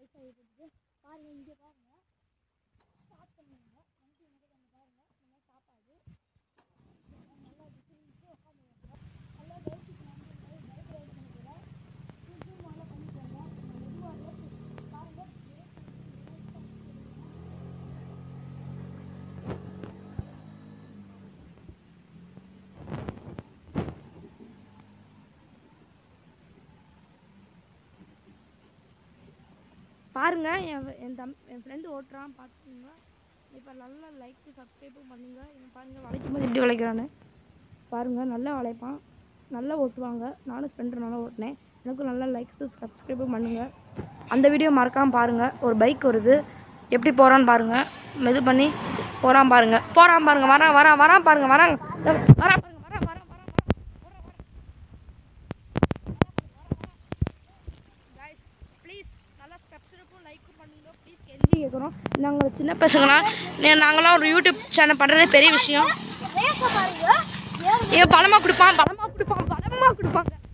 race ஆகிட்டு இருக்குது பாருங்கள் இங்கே பாருங்கள் ஸ்டார்ட் பண்ணுவாங்க வண்டி எனக்கு கொஞ்சம் பாருங்கள் இந்த மாதிரி சாப்பாடு நல்லா விசிறிட்டு உட்காந்துருவாங்க நல்லா பைக்கு வந்து பைக் ரைடு பண்ணிக்கிறேன் கொஞ்சம் நல்லா பண்ணிக்கோங்க மெதுவாக பாருங்கள் பாருங்க என் என் தம் என் ஃப்ரெண்டு ஓட்டுறான் பார்த்துக்கோங்க இப்போ நல்லா லைக் சப்ஸ்கிரைபும் பண்ணுங்க இவன் பாருங்க வளைக்கும் போது எப்படி வளைக்கிறான்னு பாருங்க நல்லா வளைப்பான் நல்லா ஓட்டுவாங்க நானும் ஸ்பெண்டர் நல்லா ஓட்டினேன் எனக்கும் நல்லா லைக்ஸு சப்ஸ்கிரைபும் பண்ணுங்க அந்த வீடியோ மறக்காம பாருங்க ஒரு பைக் வருது எப்படி போறான்னு பாருங்க மெது பண்ணி போறான் பாருங்க போறான் பாருங்க வரான் வரான் வரான் பாருங்க வராங்க இதோ வரான் பாருங்க வரான் வரான் வரான் guys ப்ளீஸ் நல்லா சப்ஸ்கிரைபும் லைக்கும் பண்ணுங்க ப்ளீஸ் கெஞ்சி கேட்குறோம் நாங்கள் சின்ன பசங்களா நே- நாங்களாம் ஒரு யூடியூப் சேனல் பண்ணுறதே பெரிய விஷயம் ஏன் பலமாக கொடுப்பான் பலமாக கொடுப்பான் பலமாக கொடுப்பாங்க